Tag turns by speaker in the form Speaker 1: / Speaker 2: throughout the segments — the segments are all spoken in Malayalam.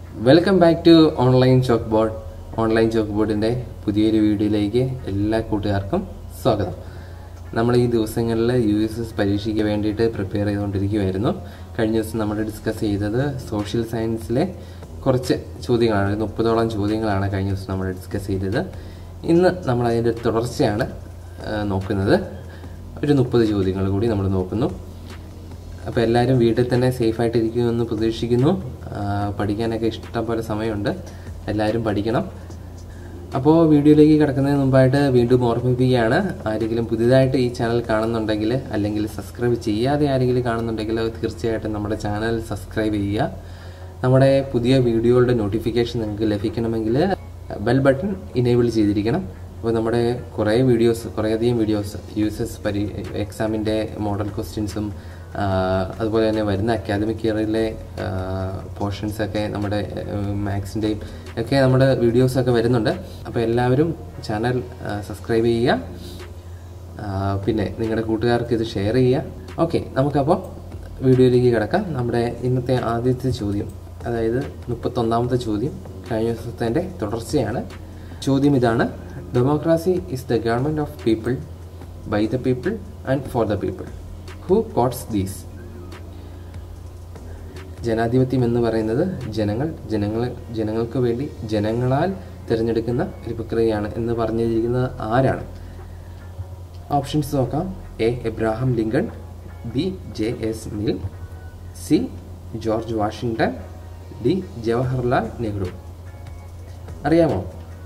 Speaker 1: welcome back to online chalk board online chalk ബോർഡിൻ്റെ പുതിയൊരു വീഡിയോയിലേക്ക് എല്ലാ കൂട്ടുകാർക്കും സ്വാഗതം നമ്മൾ ഈ ദിവസങ്ങളിൽ യു എസ് എസ് പരീക്ഷയ്ക്ക് വേണ്ടിയിട്ട് പ്രിപ്പയർ ചെയ്തുകൊണ്ടിരിക്കുമായിരുന്നു കഴിഞ്ഞ ദിവസം നമ്മൾ ഡിസ്കസ് ചെയ്തത് സോഷ്യൽ സയൻസിലെ കുറച്ച് ചോദ്യങ്ങളാണ് ഒരു മുപ്പതോളം ചോദ്യങ്ങളാണ് കഴിഞ്ഞ ദിവസം നമ്മൾ ഡിസ്കസ് ചെയ്തത് ഇന്ന് നമ്മൾ അതിൻ്റെ തുടർച്ചയാണ് ആ, നോക്കുന്നത് ഒരു മുപ്പത് ചോദ്യങ്ങൾ കൂടി നമ്മൾ നോക്കുന്നു അപ്പോൾ എല്ലാവരും വീട്ടിൽ തന്നെ സേഫായിട്ട് ഇരിക്കുമെന്ന് പ്രതീക്ഷിക്കുന്നു ആ, പഠിക്കാനൊക്കെ ഇഷ്ടം പോലെ സമയമുണ്ട് എല്ലാവരും പഠിക്കണം അപ്പോൾ വീഡിയോയിലേക്ക് കിടക്കുന്നതിന് മുമ്പായിട്ട് വീണ്ടും ഓർമ്മിപ്പിക്കുകയാണ് ആരെങ്കിലും പുതിയതായിട്ട് ഈ ചാനൽ കാണുന്നുണ്ടെങ്കിൽ അല്ലെങ്കിൽ സബ്സ്ക്രൈബ് ചെയ്യാതെ ആരെങ്കിലും കാണുന്നുണ്ടെങ്കിൽ തീർച്ചയായിട്ടും നമ്മുടെ ചാനൽ സബ്സ്ക്രൈബ് ചെയ്യുക നമ്മുടെ പുതിയ വീഡിയോകളുടെ നോട്ടിഫിക്കേഷൻ നിങ്ങൾക്ക് ലഭിക്കണമെങ്കിൽ ബെൽ ബട്ടൺ ഇനേബിൾ ചെയ്തിരിക്കണം അപ്പോൾ നമ്മുടെ കുറേ വീഡിയോസ് കുറേയധികം വീഡിയോസ് യു എസ് എസ് പരി എക്സാമിൻ്റെ മോഡൽ ക്വസ്റ്റ്യൻസും അതുപോലെ തന്നെ വരുന്ന അക്കാദമിക് ഇയറിലെ പോർഷൻസൊക്കെ നമ്മുടെ മാത്സിൻ്റെയും ഒക്കെ നമ്മുടെ വീഡിയോസൊക്കെ വരുന്നുണ്ട് അപ്പോൾ എല്ലാവരും ചാനൽ സബ്സ്ക്രൈബ് ചെയ്യുക ആ, പിന്നെ നിങ്ങളുടെ കൂട്ടുകാർക്ക് ഇത് ഷെയർ ചെയ്യുക ഓക്കെ നമുക്കപ്പോൾ വീഡിയോയിലേക്ക് കിടക്കാം നമ്മുടെ ഇന്നത്തെ ആദ്യത്തെ ചോദ്യം അതായത് മുപ്പത്തൊന്നാമത്തെ ചോദ്യം കഴിഞ്ഞ ദിവസത്തിൻ്റെ തുടർച്ചയാണ് ചോദ്യം ഇതാണ് democracy is the government of people by the people and for the people who quotes these ജനാധിപത്യം എന്ന് പറയുന്നത് ജനങ്ങൾ ജനങ്ങൾ ജനങ്ങൾക്ക് വേണ്ടി ജനങ്ങളാൽ തിരഞ്ഞെടുക്കുന്ന ഒരു പ്രക്രിയയാണ് എന്ന് പറഞ്ഞിരിക്കുന്നത് ആരാണ് ഓപ്ഷൻസ് നോക്കാം A Abraham Lincoln B J S Mill C George Washington D Jawaharlal Nehru അറിയാമോ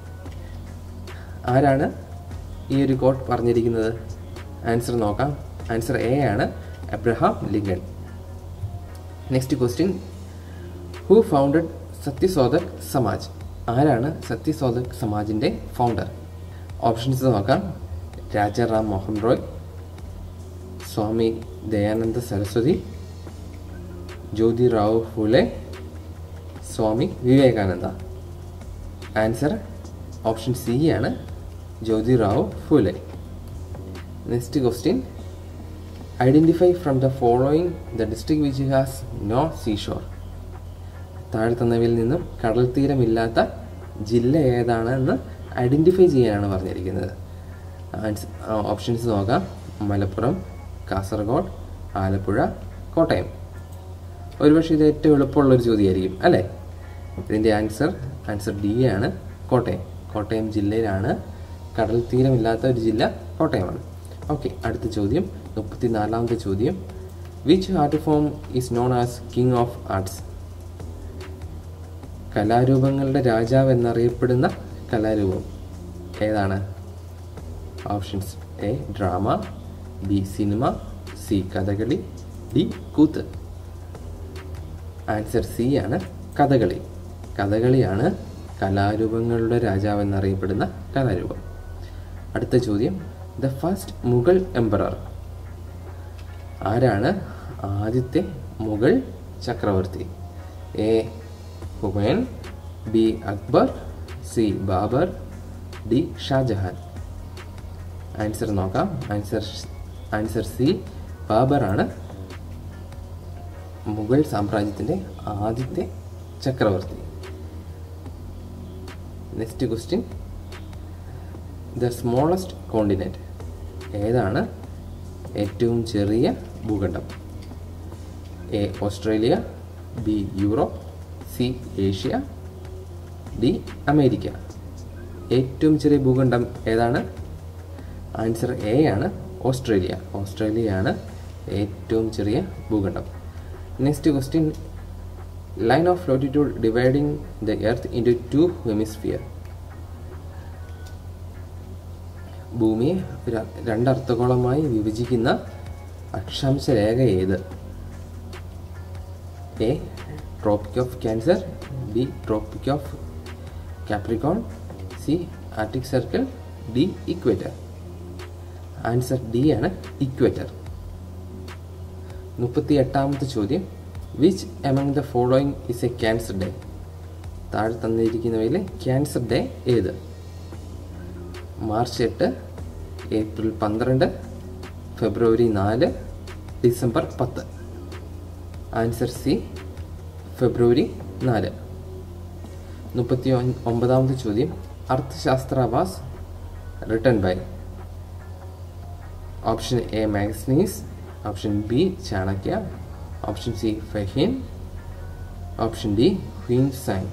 Speaker 1: ആരാണ് ഈ ഒരു കോട്ട് പറഞ്ഞിരിക്കുന്നത് ആൻസർ നോക്കാം ആൻസർ എ ആണ് Abraham Lincoln next question who founded Satyashodhak Samaj ആരാണ് സത്യശോധക് സമാജിൻ്റെ ഫൗണ്ടർ ഓപ്ഷൻസ് നോക്കാം Rajaram Mohan Roy Swami Dayananda Saraswati Jyotirao Phule Swami Vivekananda answer option C ആണ് Jyotirao Phule next question identify from the following the district which has no seashore താഴെ തന്നവയിൽ നിന്നും കടൽ തീരമില്ലാത്ത ജില്ല ഏതാണ് എന്ന് ഐഡൻറ്റിഫൈ ചെയ്യാനാണ് പറഞ്ഞിരിക്കുന്നത് ഓപ്ഷൻസ് നോക്കാം മലപ്പുറം കാസർഗോഡ് ആലപ്പുഴ കോട്ടയം ഒരുപക്ഷെ ഇത് ഏറ്റവും എളുപ്പമുള്ളൊരു ചോദ്യമായിരിക്കും അല്ലേ ഇതിൻ്റെ ആൻസർ ആൻസർ ഡി ആണ് കോട്ടയം കോട്ടയം ജില്ലയിലാണ് കടൽ തീരമില്ലാത്ത ഒരു ജില്ല കോട്ടയമാണ് ഓക്കെ അടുത്ത ചോദ്യം മുപ്പത്തിനാലാമത്തെ ചോദ്യം which art form is known as king of arts കലാരൂപങ്ങളുടെ രാജാവ് എന്നറിയപ്പെടുന്ന കലാരൂപം ഏതാണ് options A drama B cinema C Kathakali D Koothu answer C ആണ് കഥകളി കഥകളിയാണ് കലാരൂപങ്ങളുടെ രാജാവ് എന്നറിയപ്പെടുന്ന കലാരൂപം അടുത്ത ചോദ്യം ദ ഫസ്റ്റ് മുഗൾ എംപറർ ആരാണ് ആദ്യത്തെ മുഗൾ ചക്രവർത്തി A Humayun B Akbar C Babur D Shahjahan answer നോക്കാം ആൻസർ ആൻസർ സി ബാബർ ആണ് മുഗൾ സാമ്രാജ്യത്തിൻ്റെ ആദ്യത്തെ ചക്രവർത്തി next question the smallest continent ഏതാണ് ഏറ്റവും ചെറിയ ഭൂഖണ്ഡം A Australia B Europe C Asia D America ഏറ്റവും ചെറിയ ഭൂഖണ്ഡം ഏതാണ് ആൻസർ എ ആണ് ഓസ്ട്രേലിയ ഓസ്ട്രേലിയയാണ് ഏറ്റവും ചെറിയ ഭൂഖണ്ഡം next question line of latitude dividing the earth into two hemisphere ഭൂമിയെ ര- രണ്ടർത്ഥഗോളമായി വിഭജിക്കുന്ന അക്ഷാംശ രേഖ ഏത് A tropic of cancer B tropic of Capricorn C arctic circle D equator answer D ആണ് ഇക്വേറ്റർ മുപ്പത്തി എട്ടാമത്തെ ചോദ്യം which among the following is a cancer day താഴെ തന്നിരിക്കുന്നവയിൽ ക്യാൻസർ ഡേ ഏത് മാർച്ച് എട്ട് ഏപ്രിൽ പന്ത്രണ്ട് ഫെബ്രുവരി നാല് ഡിസംബർ പത്ത് ആൻസർ സി ഫെബ്രുവരി നാല് മുപ്പത്തി ഒൻ- ഒമ്പതാമത്തെ ചോദ്യം Arthashastra was written by option A Megasthenes option B Chanakya option C Fahien option D Hiuen Tsang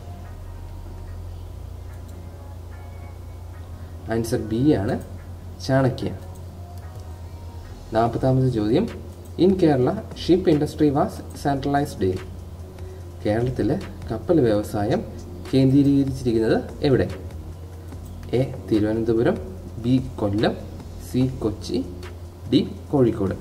Speaker 1: answer B ആണ് ചാണക്യ നാൽപ്പത്താമത്തെ ചോദ്യം in Kerala ship industry was centralized in കേരളത്തിൽ കപ്പൽ വ്യവസായം കേന്ദ്രീകരിച്ചിരിക്കുന്നത് എവിടെ A Thiruvananthapuram B Kollam C Kochi D Kozhikode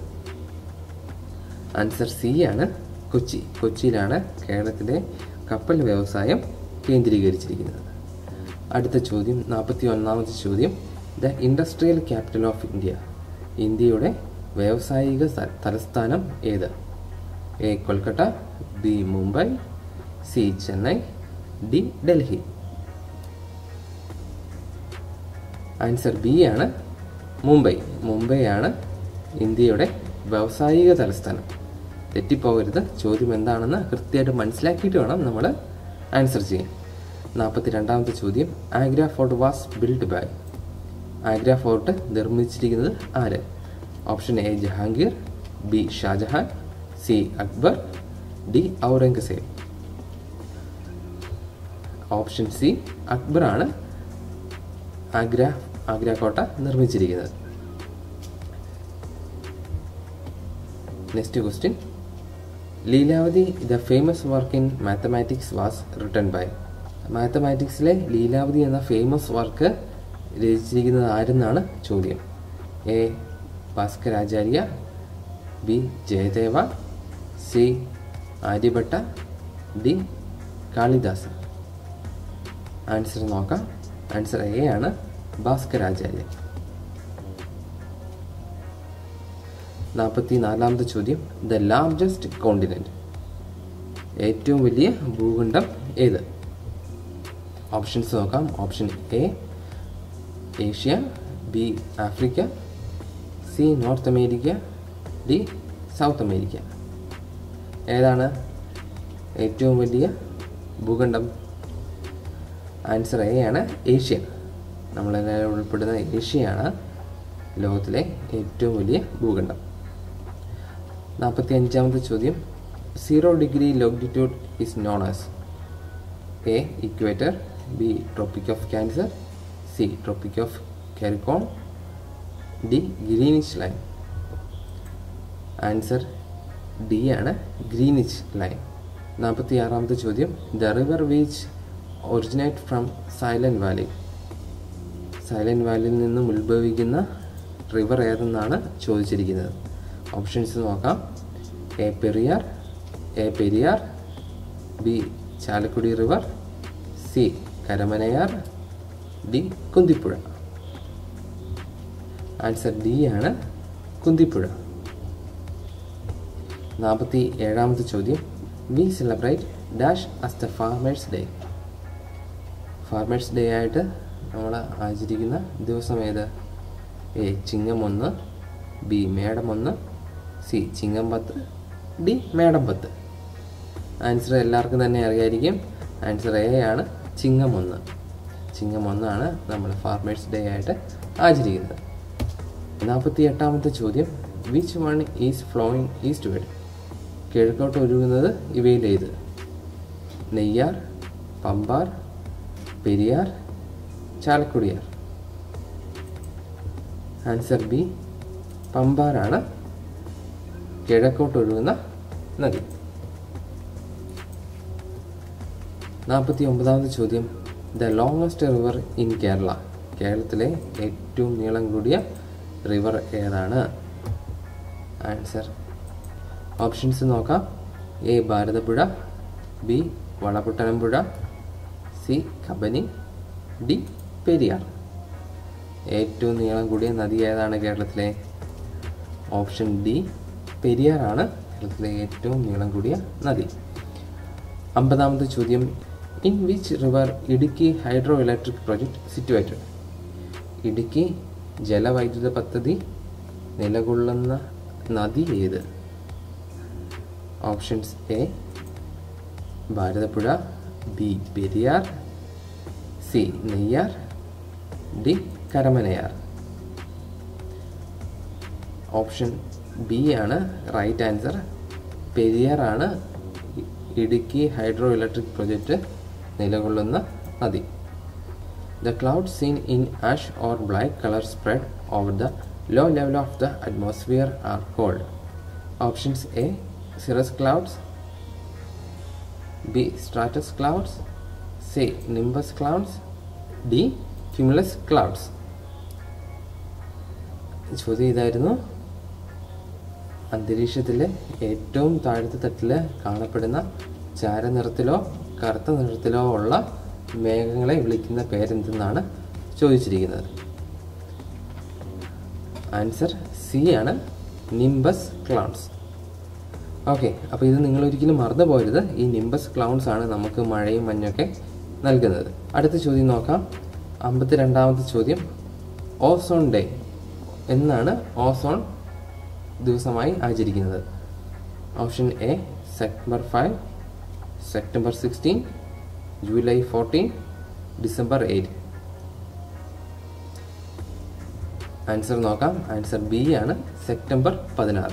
Speaker 1: answer C ആണ് കൊച്ചി കൊച്ചിയിലാണ് കേരളത്തിലെ കപ്പൽ വ്യവസായം കേന്ദ്രീകരിച്ചിരിക്കുന്നത് അടുത്ത ചോദ്യം നാൽപ്പത്തി ഒന്നാമത്തെ ചോദ്യം the industrial capital of India ഇന്ത്യയുടെ വ്യാവസായിക ത- തലസ്ഥാനം ഏത് A Kolkata B Mumbai C Chennai D Delhi answer B Mumbai മുംബൈ മുംബൈയാണ് ഇന്ത്യയുടെ വ്യാവസായിക തലസ്ഥാനം തെറ്റിപ്പോകരുത് ചോദ്യം എന്താണെന്ന് കൃത്യമായിട്ട് മനസ്സിലാക്കിയിട്ട് വേണം നമ്മൾ ആൻസർ ചെയ്യാൻ നാൽപ്പത്തി രണ്ടാമത്തെ ചോദ്യം Agra fort was build by Agra fort നിർമ്മിച്ചിരിക്കുന്നത് ആര് option A Jahangir B Shahjahan C Akbar D Aurangzeb option C അക്ബറാണ് ആഗ്ര ആഗ്ര കോട്ട നിർമ്മിച്ചിരിക്കുന്നത് next question Lilavati the famous work in mathematics was written by മാത്തമാറ്റിക്സിലെ ലീലാവതി എന്ന ഫേമസ് വർക്ക് രചിച്ചിരിക്കുന്നത് ആരെന്നാണ് ചോദ്യം A Bhaskaracharya B Jayadeva C Aryabhata D Kalidasan answer നോക്കാം ആൻസർ എ ആണ് ഭാസ്കരാചാര്യ നാൽപ്പത്തി നാലാമത്തെ ചോദ്യം ദ ലാർജസ്റ്റ് കോണ്ടിനെന്റ് ഏറ്റവും വലിയ ഭൂഖണ്ഡം ഏത് ഓപ്ഷൻസ് നോക്കാം option A Asia B Africa C North America D South America ഏതാണ് ഏറ്റവും വലിയ ഭൂഖണ്ഡം ആൻസർ എ ആണ് ഏഷ്യ നമ്മളെല്ലാവരും ഉൾപ്പെടുന്ന ഏഷ്യയാണ് ലോകത്തിലെ ഏറ്റവും വലിയ ഭൂഖണ്ഡം നാൽപ്പത്തി അഞ്ചാമത്തെ ചോദ്യം zero degree longitude is known as a equator B tropic of Cancer C Tropic of Capricorn D Greenwich line answer D ആണ് ഗ്രീനിച്ച് ലൈൻ നാൽപ്പത്തി ആറാമത്തെ ചോദ്യം the river which originate from Silent Valley Silent വാലിയിൽ നിന്നും ഉത്ഭവിക്കുന്ന റിവർ ഏതെന്നാണ് ചോദിച്ചിരിക്കുന്നത് ഓപ്ഷൻസ് നോക്കാം A Periyar A Periyar B Chalakudy river C Karamanayar D Kunthipuzha answer D ആണ് കുന്തിപ്പുഴ നാൽപ്പത്തി ഏഴാമത്തെ ചോദ്യം we celebrate dash as the farmers day farmers day ആയിട്ട് നമ്മൾ ആചരിക്കുന്ന ദിവസം ഏത് എ ചിങ്ങം ഒന്ന് ബി മേടം ഒന്ന് സി ചിങ്ങം പത്ത് ഡി മേടം പത്ത് ആൻസർ എല്ലാവർക്കും തന്നെ അറിയായിരിക്കും ആൻസർ എ ആണ് ചിങ്ങം ഒന്ന് ചിങ്ങം ഒന്നാണ് നമ്മൾ ഫാർമേഴ്സ് ഡേ ആയിട്ട് ആചരിക്കുന്നത് നാൽപ്പത്തി എട്ടാമത്തെ ചോദ്യം which one is flowing eastward കിഴക്കോട്ട് ഒഴുകുന്നത് ഇവയിലേത് നെയ്യാർ പമ്പാർ പെരിയാർ ചാലക്കുടിയാർ ആൻസർ ബി പമ്പാറാണ് കിഴക്കോട്ട് ഒഴുകുന്ന നദി നാൽപ്പത്തി ഒമ്പതാമത്തെ ചോദ്യം the longest river in Kerala കേരളത്തിലെ ഏറ്റവും നീളം കൂടിയ റിവർ ഏതാണ് ആൻസർ ഓപ്ഷൻസ് നോക്കാം A Bharathapuzha B Valapattanampuzha C Kabani D Periyar ഏറ്റവും നീളം കൂടിയ നദി ഏതാണ് കേരളത്തിലെ ഓപ്ഷൻ ഡി പെരിയാറാണ് കേരളത്തിലെ ഏറ്റവും നീളം കൂടിയ നദി അമ്പതാമത്തെ ചോദ്യം in which river Idukki hydroelectric project situated Idukki ജലവൈദ്യുത പദ്ധതി നിലകൊള്ളുന്ന നദി ഏത് options A Bharathapuzha B Periyar C Neyyar D Karamanayar option B ആണ് റൈറ്റ് ആൻസർ പെരിയാറാണ് ഇടുക്കി ഹൈഡ്രോ ഇലക്ട്രിക് പ്രൊജക്റ്റ് നിലകൊള്ളുന്ന നദി the cloud seen in ash or black colour spread over the low level of the atmosphere are cold options A cirrus clouds B stratus clouds C nimbus clouds D cumulus clouds ചോദ്യം ഇതായിരുന്നു അന്തരീക്ഷത്തിലെ ഏറ്റവും താഴത്തെ തട്ടിൽ കാണപ്പെടുന്ന ചാരനിറത്തിലോ കറുത്ത നിറത്തിലോ ഉള്ള മേഘങ്ങളെ വിളിക്കുന്ന പേരെന്തെന്നാണ് ചോദിച്ചിരിക്കുന്നത് ആൻസർ സി ആണ് നിംബസ് ക്ലൗൺസ് ഓക്കെ അപ്പോൾ ഇത് നിങ്ങൾ ഒരിക്കലും മറന്നു പോരുത് ഈ നിംബസ് ക്ലൗൺസ് ആണ് നമുക്ക് മഴയും മഞ്ഞൊക്കെ നൽകുന്നത് അടുത്ത ചോദ്യം നോക്കാം അമ്പത്തി രണ്ടാമത്തെ ചോദ്യം ഓസോൺ ഡേ എന്നാണ് ഓസോൺ ദിവസമായി ആചരിക്കുന്നത് option A September five September sixteen July fourteen December eight answer നോക്കാം ആൻസർ ബി ആണ് സെപ്റ്റംബർ പതിനാറ്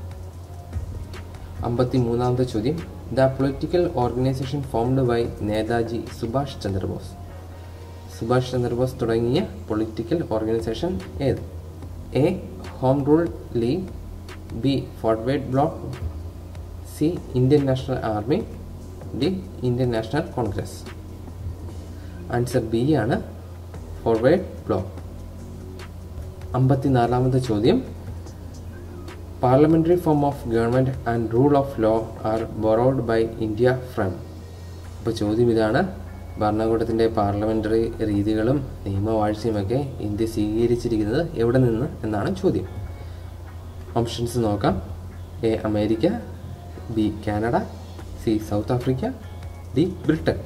Speaker 1: അമ്പത്തി മൂന്നാമത്തെ ചോദ്യം the political organisation formed by Netaji Subhash Chandrabose Subhash Chandrabose തുടങ്ങിയ പൊളിറ്റിക്കൽ ഓർഗനൈസേഷൻ ഏത് A Home Rule League B Forward Bloc C Indian National Army D Indian National Congress answer B ആണ് ഫോർവേഡ് ബ്ലോക്ക് അമ്പത്തിനാലാമത്തെ ചോദ്യം parliamentary form of government and rule of law are ബൊറോഡ് by India from അപ്പോൾ ചോദ്യം ഇതാണ് ഭരണകൂടത്തിൻ്റെ പാർലമെന്ററി രീതികളും നിയമവാഴ്ചയുമൊക്കെ ഇന്ത്യ സ്വീകരിച്ചിരിക്കുന്നത് എവിടെ നിന്ന് എന്നാണ് ചോദ്യം ഓപ്ഷൻസ് നോക്കാം A America B Canada C South Africa D Britain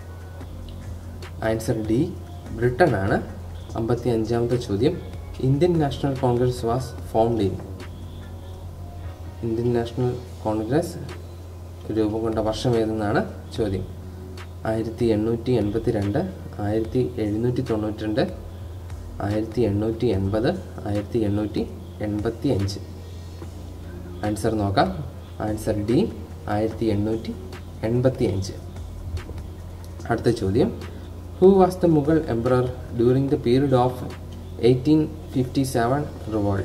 Speaker 1: answer D Britain ആണ് അമ്പത്തി അഞ്ചാമത്തെ ചോദ്യം Indian National Congress was formed in Indian National Congress രൂപം കൊണ്ട വർഷം ഏതെന്നാണ് ചോദ്യം ആയിരത്തി എണ്ണൂറ്റി എൺപത്തി രണ്ട് ആയിരത്തി എഴുന്നൂറ്റി തൊണ്ണൂറ്റി രണ്ട് ആയിരത്തി എണ്ണൂറ്റി എൺപത് ആയിരത്തി എണ്ണൂറ്റി എൺപത്തി അഞ്ച് ആൻസർ നോക്കാം ആൻസർ ഡി ആയിരത്തി എണ്ണൂറ്റി എൺപത്തി അഞ്ച് അടുത്ത ചോദ്യം who was the Mughal emperor during the period of eighteen fifty seven revolt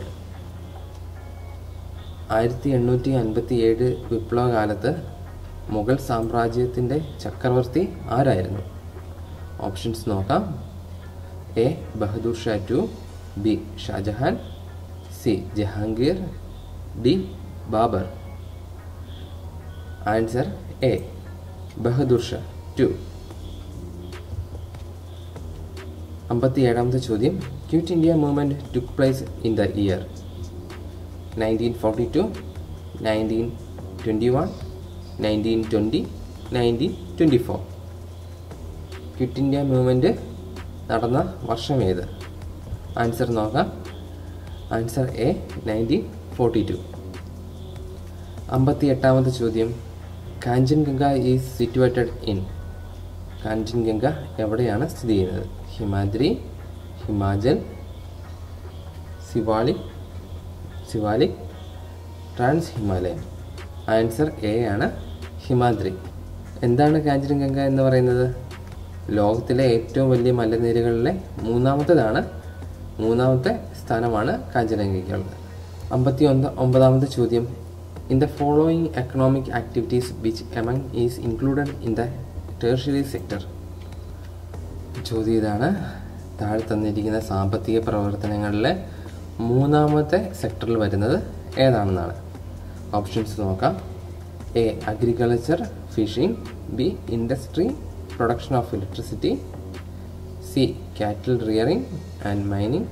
Speaker 1: ആയിരത്തി എണ്ണൂറ്റി അൻപത്തി ഏഴ് വിപ്ലവകാലത്ത് മുഗൾ സാമ്രാജ്യത്തിൻ്റെ ചക്രവർത്തി ആരായിരുന്നു ഓപ്ഷൻസ് നോക്കാം A Bahadur Shah two B Shahjahan C Jahangir D Babar answer A Bahadur Shah two അമ്പത്തി ഏഴാമത്തെ ചോദ്യം Quit India Movement took place in the year nineteen forty two nineteen twenty one nineteen twenty nineteen twenty four Quit India Movement നടന്ന വർഷം ഏത് ആൻസർ നോക്കാം answer A nineteen forty two അമ്പത്തി എട്ടാമത്തെ ചോദ്യം Kanchenjunga is situated in Kanchenjunga എവിടെയാണ് സ്ഥിതി ചെയ്യുന്നത് Himadri Himachal Shivalik Shivalik trans Himalayan answer A ആണ് ഹിമാദ്രി എന്താണ് കാഞ്ചനഗംഗ എന്ന് പറയുന്നത് ലോകത്തിലെ ഏറ്റവും വലിയ മലനിരകളിലെ മൂന്നാമത്തേതാണ് മൂന്നാമത്തെ സ്ഥാനമാണ് കാഞ്ചനഗംഗയ്ക്കുള്ളത് അമ്പത്തി ഒന്ന് ഒമ്പതാമത്തെ ചോദ്യം in the following economic activities which among is included in the tertiary sector ചോദ്യം ഇതാണ് താഴെ തന്നിരിക്കുന്ന സാമ്പത്തിക പ്രവർത്തനങ്ങളിലെ മൂന്നാമത്തെ സെക്ടറിൽ വരുന്നത് ഏതാണെന്നാണ് ഓപ്ഷൻസ് നോക്കാം A agriculture fishing B industry production of electricity C cattle rearing and mining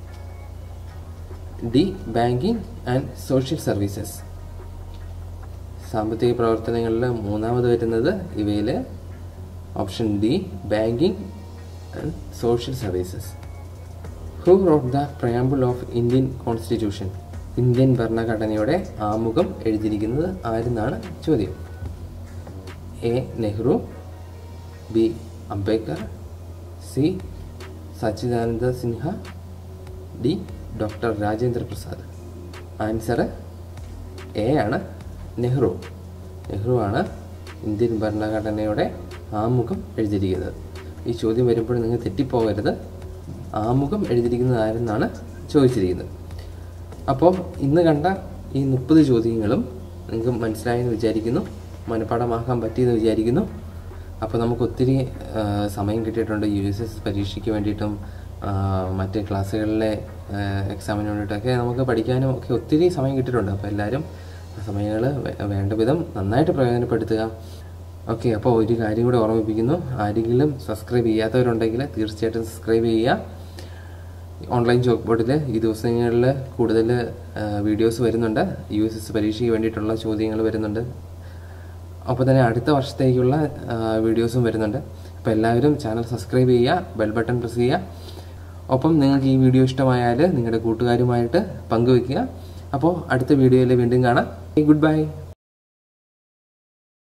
Speaker 1: D banking and social services സാമ്പത്തിക പ്രവർത്തനങ്ങളിൽ മൂന്നാമത് വരുന്നത് ഇവയിൽ option D banking and social services who wrote the preamble of Indian constitution Indian ഭരണഘടനയുടെ ആമുഖം എഴുതിയിരിക്കുന്നത് ആരെന്നാണ് ചോദ്യം A Nehru B Ambedkar C Sachchidananda Sinha D doctor Rajendra Prasad answer A ആണ് നെഹ്റു നെഹ്റു ആണ് ഇന്ത്യൻ ഭരണഘടനയുടെ ആമുഖം എഴുതിയിരിക്കുന്നത് ഈ ചോദ്യം വരുമ്പോൾ നിങ്ങൾ തെറ്റിപ്പോകരുത് ആമുഖം എഴുതിയിരിക്കുന്നത് ആരെന്നാണ് ചോദിച്ചിരിക്കുന്നത് അപ്പോൾ ഇന്ന് കണ്ട ഈ മുപ്പത് ചോദ്യങ്ങളും നിങ്ങൾക്ക് മനസ്സിലായെന്ന് വിചാരിക്കുന്നു മനഃപ്പാടമാക്കാൻ പറ്റിയെന്ന് വിചാരിക്കുന്നു അപ്പോൾ നമുക്ക് ഒത്തിരി ആ, സമയം കിട്ടിയിട്ടുണ്ട് യു എസ് എസ് പരീക്ഷയ്ക്ക് വേണ്ടിയിട്ടും ആ, മറ്റ് ക്ലാസ്സുകളിലെ എക്സാമിന് വേണ്ടിയിട്ടൊക്കെ നമുക്ക് പഠിക്കാനും ഒക്കെ ഒത്തിരി സമയം കിട്ടിയിട്ടുണ്ട് അപ്പോൾ എല്ലാവരും സമയങ്ങൾ വേണ്ട വിധം നന്നായിട്ട് പ്രയോജനപ്പെടുത്തുക ഓക്കെ അപ്പോൾ ഒരു കാര്യം കൂടെ ഓർമ്മിപ്പിക്കുന്നു ആരെങ്കിലും സബ്സ്ക്രൈബ് ചെയ്യാത്തവരുണ്ടെങ്കിൽ തീർച്ചയായിട്ടും സബ്സ്ക്രൈബ് ചെയ്യുക ഓൺലൈൻ ജോബ് ബോർഡിൽ ഈ ദിവസങ്ങളിൽ കൂടുതൽ വീഡിയോസ് വരുന്നുണ്ട് യു എസ് എസ് പരീക്ഷയ്ക്ക് വേണ്ടിയിട്ടുള്ള ചോദ്യങ്ങൾ വരുന്നുണ്ട് ഒപ്പം തന്നെ അടുത്ത വർഷത്തേക്കുള്ള വീഡിയോസും വരുന്നുണ്ട് അപ്പോൾ എല്ലാവരും ചാനൽ സബ്സ്ക്രൈബ് ചെയ്യുക ബെൽ ബട്ടൺ പ്രസ് ചെയ്യുക ഒപ്പം നിങ്ങൾക്ക് ഈ വീഡിയോ ഇഷ്ടമായാൽ നിങ്ങളുടെ കൂട്ടുകാരുമായിട്ട് പങ്കുവെക്കുക അപ്പോൾ അടുത്ത വീഡിയോയിൽ വീണ്ടും കാണാം ഗുഡ് ബൈ